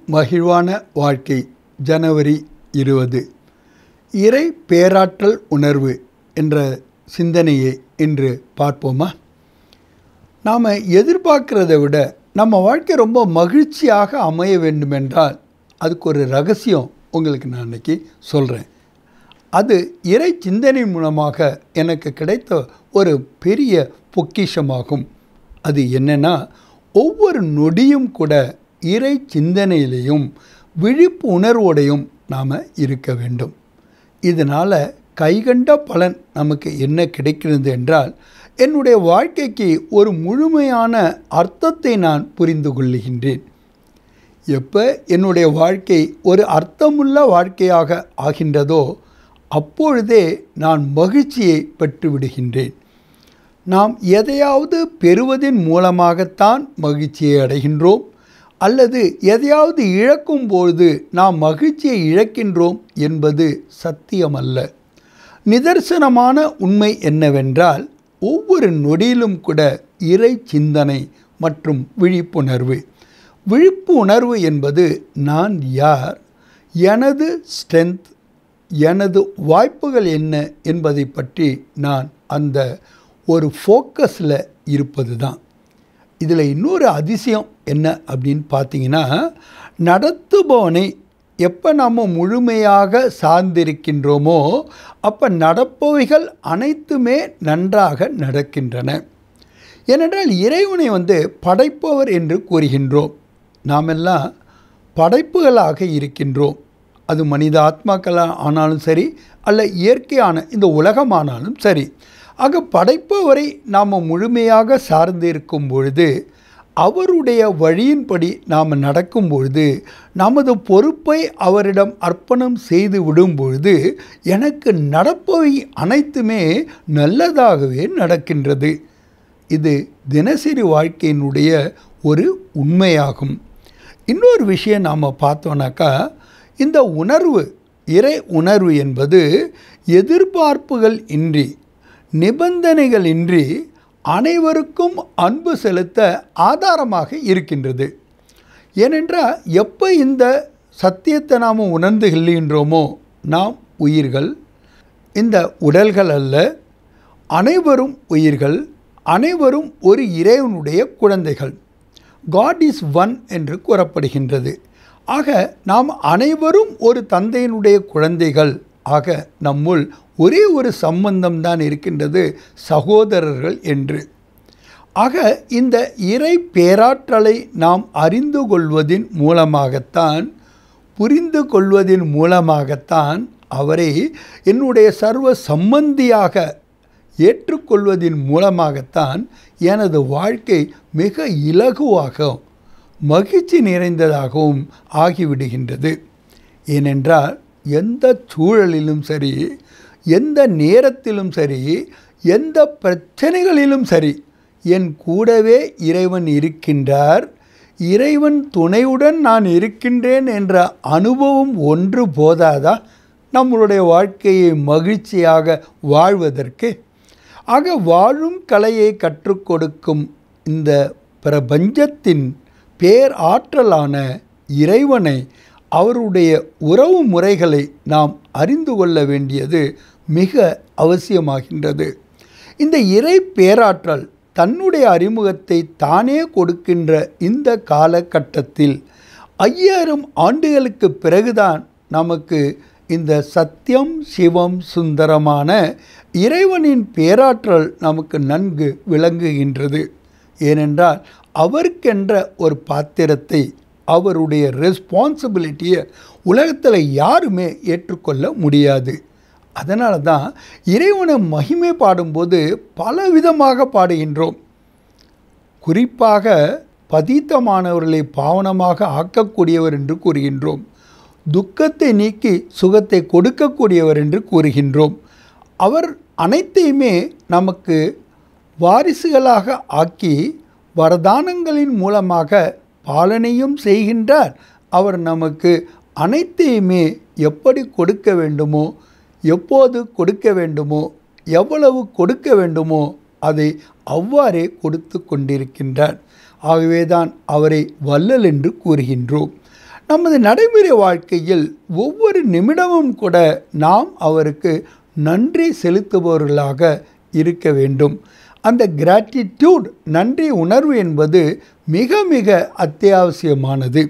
மகிழ்வான வாழ்க்கை ஜனவரி இருபது இறை பேராற்றல் உணர்வு என்ற சிந்தனையை இன்று பார்ப்போமா நாம் எதிர்பார்க்கிறதை விட நம்ம வாழ்க்கை ரொம்ப மகிழ்ச்சியாக அமைய வேண்டுமென்றால் அதுக்கு ஒரு ரகசியம் உங்களுக்கு நான் இன்னைக்கு சொல்கிறேன் அது இறை சிந்தனை மூலமாக எனக்கு கிடைத்த ஒரு பெரிய பொக்கிஷமாகும் அது என்னென்னா ஒவ்வொரு நொடியும் கூட இறை சிந்தனையிலையும் விழிப்பு உணர்வோடையும் நாம் இருக்க வேண்டும் இதனால் கைகண்ட பலன் நமக்கு என்ன கிடைக்கிறது என்றால் என்னுடைய வாழ்க்கைக்கு ஒரு முழுமையான அர்த்தத்தை நான் புரிந்து கொள்ளுகின்றேன் எப்போ என்னுடைய வாழ்க்கை ஒரு அர்த்தமுள்ள வாழ்க்கையாக ஆகின்றதோ அப்பொழுதே நான் மகிழ்ச்சியை பெற்றுவிடுகின்றேன் நாம் எதையாவது பெறுவதன் மூலமாகத்தான் மகிழ்ச்சியை அடைகின்றோம் அல்லது எதையாவது இழக்கும் பொழுது நாம் மகிழ்ச்சியை இழக்கின்றோம் என்பது சத்தியமல்ல நிதர்சனமான உண்மை என்னவென்றால் ஒவ்வொரு நொடியிலும் கூட இறை சிந்தனை மற்றும் விழிப்புணர்வு விழிப்பு உணர்வு என்பது நான் யார் எனது ஸ்ட்ரென்த் எனது வாய்ப்புகள் என்ன என்பதை பற்றி நான் அந்த ஒரு ஃபோக்கஸில் இருப்பது தான் இதில் இன்னொரு அதிசயம் என்ன அப்படின்னு பார்த்தீங்கன்னா நடத்துபவனை எப்போ நாம் முழுமையாக சார்ந்திருக்கின்றோமோ அப்போ நடப்பவைகள் அனைத்துமே நன்றாக நடக்கின்றன ஏனென்றால் இறைவனை வந்து படைப்பவர் என்று கூறுகின்றோம் நாமெல்லாம் படைப்புகளாக இருக்கின்றோம் அது மனித ஆத்மாக்களாக ஆனாலும் சரி அல்ல இயற்கையான இந்த உலகமானாலும் சரி ஆக படைப்பவரை நாம் முழுமையாக சார்ந்து இருக்கும் பொழுது அவருடைய வழியின்படி நாம் நடக்கும் பொழுது நமது பொறுப்பை அவரிடம் அர்ப்பணம் செய்து விடும் பொழுது எனக்கு நடப்பவை அனைத்துமே நல்லதாகவே நடக்கின்றது இது தினசரி வாழ்க்கையினுடைய ஒரு உண்மையாகும் இன்னொரு விஷயம் நாம் பார்த்தோன்னாக்கா இந்த உணர்வு இறை உணர்வு என்பது எதிர்பார்ப்புகள் இன்றி நிபந்தனைகள் இன்றி அனைவருக்கும் அன்பு செலுத்த ஆதாரமாக இருக்கின்றது ஏனென்றால் எப்போ இந்த சத்தியத்தை நாம் உணர்ந்து கொள்கின்றோமோ நாம் உயிர்கள் இந்த உடல்கள் அல்ல அனைவரும் உயிர்கள் அனைவரும் ஒரு இறைவனுடைய குழந்தைகள் காட் இஸ் ஒன் என்று கூறப்படுகின்றது ஆக நாம் அனைவரும் ஒரு தந்தையினுடைய குழந்தைகள் ஆக நம்முள் ஒரே ஒரு சம்பந்தம் தான் இருக்கின்றது சகோதரர்கள் என்று ஆக இந்த இறை பேராற்றலை நாம் அறிந்து கொள்வதின் மூலமாகத்தான் புரிந்து கொள்வதின் மூலமாகத்தான் அவரை என்னுடைய சர்வ சம்பந்தியாக ஏற்றுக்கொள்வதின் மூலமாகத்தான் எனது வாழ்க்கை மிக இலகுவாக மகிழ்ச்சி நிறைந்ததாகவும் ஆகிவிடுகின்றது ஏனென்றால் எந்த சூழலிலும் சரி எந்த நேரத்திலும் சரி எந்த பிரச்சனைகளிலும் சரி என் கூடவே இறைவன் இருக்கின்றார் இறைவன் துணையுடன் நான் இருக்கின்றேன் என்ற அனுபவம் ஒன்று போதாதா நம்மளுடைய வாழ்க்கையை மகிழ்ச்சியாக வாழ்வதற்கு ஆக வாழும் கலையை கற்றுக் கொடுக்கும் இந்த பிரபஞ்சத்தின் பேர் ஆற்றலான இறைவனை அவருடைய உறவு முறைகளை நாம் அறிந்து கொள்ள வேண்டியது மிக அவசியமாகின்றது இந்த இறை பேராற்றல் தன்னுடைய அறிமுகத்தை தானே கொடுக்கின்ற இந்த காலகட்டத்தில் ஐயாயிரம் ஆண்டுகளுக்கு பிறகுதான் நமக்கு இந்த சத்தியம் சிவம் சுந்தரமான இறைவனின் பேராற்றல் நமக்கு நன்கு விளங்குகின்றது ஏனென்றால் அவருக்கென்ற ஒரு பாத்திரத்தை அவருடைய ரெஸ்பான்சிபிலிட்டியை உலகத்தில் யாருமே ஏற்றுக்கொள்ள முடியாது அதனால தான் இறைவனை மகிமை பாடும்போது பல விதமாக பாடுகின்றோம் குறிப்பாக பதீத்தமானவர்களை பாவனமாக ஆக்கக்கூடியவர் என்று கூறுகின்றோம் துக்கத்தை நீக்கி சுகத்தை கொடுக்கக்கூடியவர் என்று கூறுகின்றோம் அவர் அனைத்தையுமே நமக்கு வாரிசுகளாக ஆக்கி வரதானங்களின் மூலமாக பாலனையும் செய்கின்றார் அவர் நமக்கு அனைத்தையுமே எப்படி கொடுக்க வேண்டுமோ எப்போது கொடுக்க வேண்டுமோ எவ்வளவு கொடுக்க வேண்டுமோ அதை அவ்வாறே கொடுத்து கொண்டிருக்கின்றார் ஆகவே தான் அவரை வள்ளல் என்று கூறுகின்றோம் நமது நடைமுறை வாழ்க்கையில் ஒவ்வொரு நிமிடமும் கூட நாம் அவருக்கு நன்றி செலுத்துபவர்களாக இருக்க வேண்டும் அந்த கிராட்டிடியூட் நன்றி உணர்வு என்பது மிக மிக அத்தியாவசியமானது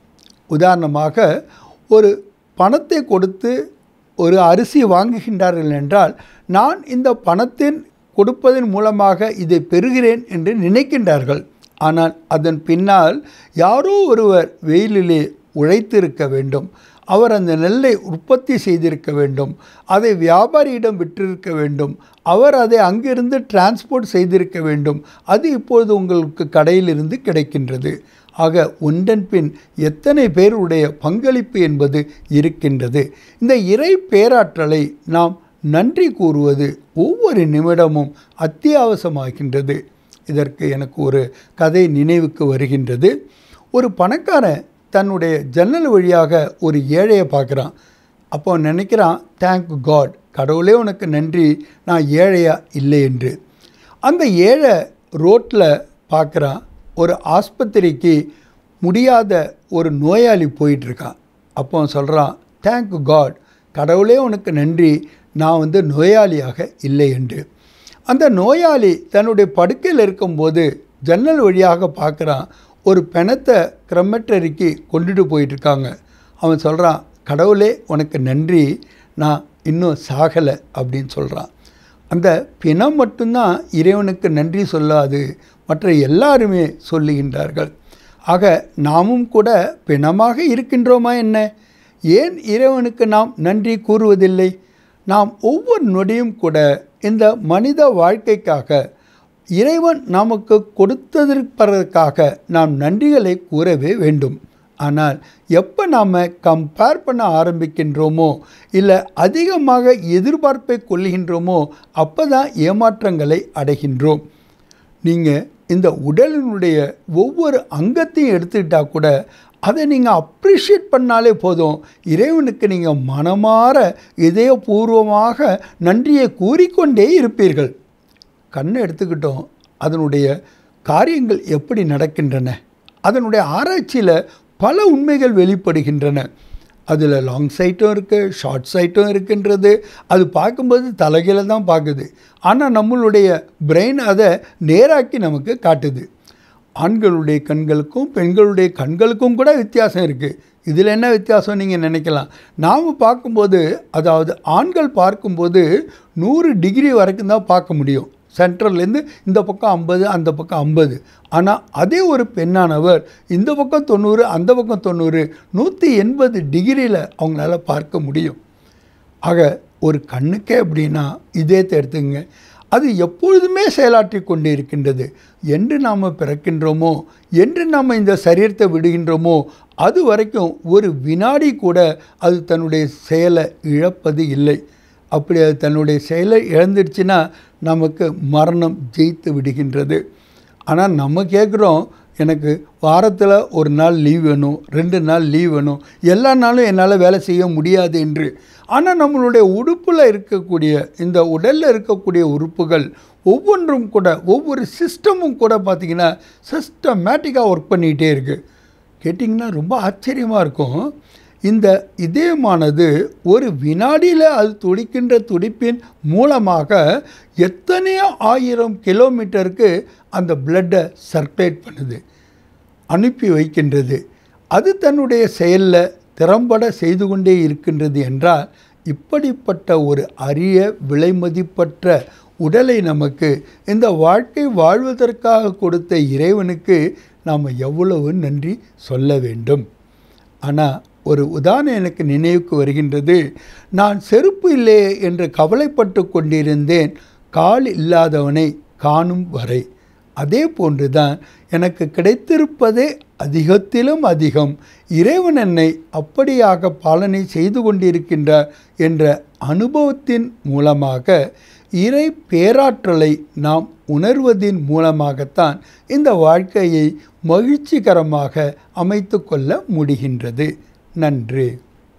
உதாரணமாக ஒரு பணத்தை கொடுத்து ஒரு அரிசி வாங்குகின்றார்கள் என்றால் நான் இந்த பணத்தின் கொடுப்பதன் மூலமாக இதை பெறுகிறேன் என்று நினைக்கின்றார்கள் ஆனால் அதன் பின்னால் யாரோ ஒருவர் வெயிலிலே உழைத்திருக்க வேண்டும் அவர் அந்த நெல்லை உற்பத்தி செய்திருக்க வேண்டும் அதை வியாபாரியிடம் விற்றிருக்க வேண்டும் அவர் அதை அங்கிருந்து டிரான்ஸ்போர்ட் செய்திருக்க வேண்டும் அது இப்பொழுது உங்களுக்கு கடையிலிருந்து கிடைக்கின்றது ஆக ஒன்றன் பின் எத்தனை பேருடைய பங்களிப்பு என்பது இருக்கின்றது இந்த இறை பேராற்றலை நாம் நன்றி கூறுவது ஒவ்வொரு நிமிடமும் அத்தியாவசியமாகின்றது இதற்கு எனக்கு ஒரு கதை நினைவுக்கு வருகின்றது ஒரு பணக்காரன் தன்னுடைய ஜன்னல் வழியாக ஒரு ஏழையை பார்க்குறான் அப்போ நினைக்கிறான் தேங்க் காட் கடவுளே உனக்கு நன்றி நான் ஏழையா இல்லை என்று அந்த ஏழை ரோட்டில் பார்க்குறான் ஒரு ஆஸ்பத்திரிக்கு முடியாத ஒரு நோயாளி போயிட்டுருக்கான் அப்போ சொல்கிறான் தேங்க் காட் கடவுளே உனக்கு நன்றி நான் வந்து நோயாளியாக இல்லை என்று அந்த நோயாளி தன்னுடைய படுக்கையில் இருக்கும்போது ஜன்னல் வழியாக பார்க்குறான் ஒரு பிணத்தை கிரமட்டரிக்கு கொண்டுட்டு போயிட்டுருக்காங்க அவன் சொல்கிறான் கடவுளே உனக்கு நன்றி நான் இன்னும் சாகலை அப்படின்னு சொல்கிறான் அந்த பிணம் மட்டும்தான் இறைவனுக்கு நன்றி சொல்லாது மற்ற எல்லாருமே சொல்லுகின்றார்கள் ஆக நாமும் கூட பிணமாக இருக்கின்றோமா என்ன ஏன் இறைவனுக்கு நாம் நன்றி கூறுவதில்லை நாம் ஒவ்வொரு நொடியும் கூட இந்த மனித வாழ்க்கைக்காக இறைவன் நமக்கு கொடுத்ததற்காக நாம் நன்றிகளை கூறவே வேண்டும் ஆனால் எப்போ நாம் கம்பேர் பண்ண ஆரம்பிக்கின்றோமோ இல்லை அதிகமாக எதிர்பார்ப்பை கொள்ளுகின்றோமோ அப்போ தான் ஏமாற்றங்களை அடைகின்றோம் நீங்கள் இந்த உடலினுடைய ஒவ்வொரு அங்கத்தையும் எடுத்துக்கிட்டால் கூட அதை நீங்கள் அப்ரிஷியேட் பண்ணாலே போதும் இறைவனுக்கு நீங்கள் மனமாற இதயபூர்வமாக நன்றியை கூறிக்கொண்டே இருப்பீர்கள் கண்ணை எடுத்துக்கிட்டோம் அதனுடைய காரியங்கள் எப்படி நடக்கின்றன அதனுடைய ஆராய்ச்சியில் பல உண்மைகள் வெளிப்படுகின்றன அதில் லாங் சைட்டும் இருக்குது ஷார்ட் சைட்டும் இருக்கின்றது அது பார்க்கும்போது தலைகீழ தான் பார்க்குது ஆனால் நம்மளுடைய பிரெயின் அதை நேராக்கி நமக்கு காட்டுது ஆண்களுடைய கண்களுக்கும் பெண்களுடைய கண்களுக்கும் கூட வித்தியாசம் இருக்குது இதில் என்ன வித்தியாசம் நீங்கள் நினைக்கலாம் நாம் பார்க்கும்போது அதாவது ஆண்கள் பார்க்கும்போது நூறு டிகிரி வரைக்கும் தான் பார்க்க முடியும் சென்ட்ரல்லேருந்து இந்த பக்கம் ஐம்பது அந்த பக்கம் ஐம்பது ஆனால் அதே ஒரு பெண்ணானவர் இந்த பக்கம் தொண்ணூறு அந்த பக்கம் தொண்ணூறு நூற்றி எண்பது டிகிரியில் அவங்களால பார்க்க முடியும் ஆக ஒரு கண்ணுக்கே அப்படின்னா இதே எடுத்துங்க அது எப்பொழுதுமே செயலாற்றி கொண்டு இருக்கின்றது என்று நாம் பிறக்கின்றோமோ என்று நாம் இந்த சரீரத்தை விடுகின்றோமோ அது வரைக்கும் ஒரு வினாடி கூட அது தன்னுடைய செயலை இழப்பது இல்லை அப்படி அது தன்னுடைய செயலை இழந்துடுச்சுன்னா நமக்கு மரணம் ஜெயித்து விடுகின்றது ஆனால் நம்ம கேட்குறோம் எனக்கு வாரத்தில் ஒரு நாள் லீவ் வேணும் ரெண்டு நாள் லீவ் வேணும் எல்லா நாளும் என்னால் வேலை செய்ய முடியாது என்று ஆனால் நம்மளுடைய உடுப்பில் இருக்கக்கூடிய இந்த உடலில் இருக்கக்கூடிய உறுப்புகள் ஒவ்வொன்றும் கூட ஒவ்வொரு சிஸ்டமும் கூட பார்த்திங்கன்னா சிஸ்டமேட்டிக்காக ஒர்க் பண்ணிக்கிட்டே இருக்குது கேட்டிங்கன்னா ரொம்ப ஆச்சரியமாக இருக்கும் இந்த இதயமானது ஒரு வினாடியில் அது துடிக்கின்ற துடிப்பின் மூலமாக எத்தனையோ ஆயிரம் கிலோமீட்டருக்கு அந்த பிளட்டை சர்க்குலேட் பண்ணுது அனுப்பி வைக்கின்றது அது தன்னுடைய செயலில் திறம்பட செய்து கொண்டே இருக்கின்றது என்றால் இப்படிப்பட்ட ஒரு அரிய விலைமதிப்பற்ற உடலை நமக்கு இந்த வாழ்க்கை வாழ்வதற்காக கொடுத்த இறைவனுக்கு நாம் எவ்வளவு நன்றி சொல்ல வேண்டும் ஆனால் ஒரு உதாரணம் எனக்கு நினைவுக்கு வருகின்றது நான் செருப்பு இல்லையே என்று கவலைப்பட்டு கொண்டிருந்தேன் கால் இல்லாதவனை காணும் வரை அதே போன்றுதான் எனக்கு கிடைத்திருப்பதே அதிகத்திலும் அதிகம் இறைவன் என்னை அப்படியாக பாலனை செய்து கொண்டிருக்கின்றார் என்ற அனுபவத்தின் மூலமாக இறை பேராற்றலை நாம் உணர்வதின் மூலமாகத்தான் இந்த வாழ்க்கையை மகிழ்ச்சிகரமாக அமைத்து கொள்ள முடிகின்றது நன்று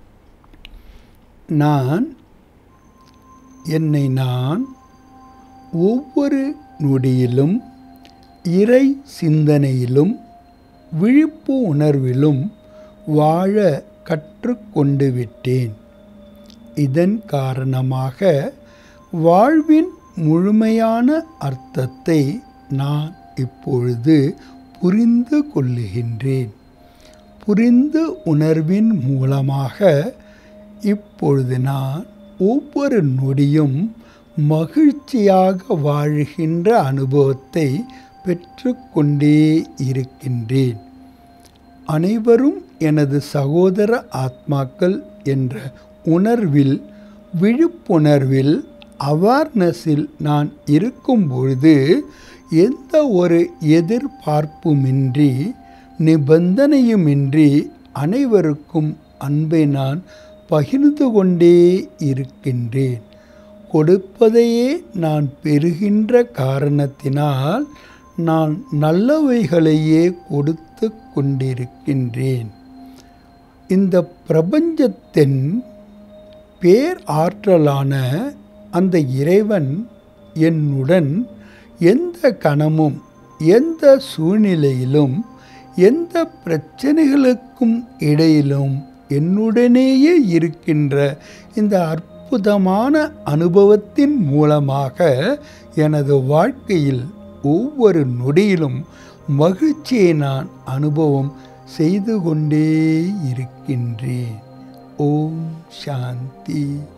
நான் என்னை நான் ஒவ்வொரு நொடியிலும் இறை சிந்தனையிலும் விழிப்பு உணர்விலும் வாழ கற்றுக்கொண்டு விட்டேன் இதன் காரணமாக வாழ்வின் முழுமையான அர்த்தத்தை நான் இப்பொழுது புரிந்து கொள்ளுகின்றேன் புரிந்து உணர்வின் மூலமாக இப்பொழுது நான் ஒவ்வொரு நொடியும் மகிழ்ச்சியாக வாழுகின்ற அனுபவத்தை பெற்றுக்கொண்டே இருக்கின்றேன் அனைவரும் எனது சகோதர ஆத்மாக்கள் என்ற உணர்வில் விழிப்புணர்வில் அவேர்னஸில் நான் இருக்கும் பொழுது எந்த ஒரு எதிர்பார்ப்புமின்றி நிபந்தனையுமின்றி அனைவருக்கும் அன்பை நான் பகிர்ந்து கொண்டே இருக்கின்றேன் கொடுப்பதையே நான் பெறுகின்ற காரணத்தினால் நான் நல்லவைகளையே கொடுத்து கொண்டிருக்கின்றேன் இந்த பிரபஞ்சத்தின் பேர் ஆற்றலான அந்த இறைவன் என்னுடன் எந்த கணமும் எந்த சூழ்நிலையிலும் எந்த பிரச்சனைகளுக்கும் இடையிலும் என்னுடனேயே இருக்கின்ற இந்த அற்புதமான அனுபவத்தின் மூலமாக எனது வாழ்க்கையில் ஒவ்வொரு நொடியிலும் மகிழ்ச்சியை நான் அனுபவம் செய்து கொண்டே இருக்கின்றேன் ஓம் சாந்தி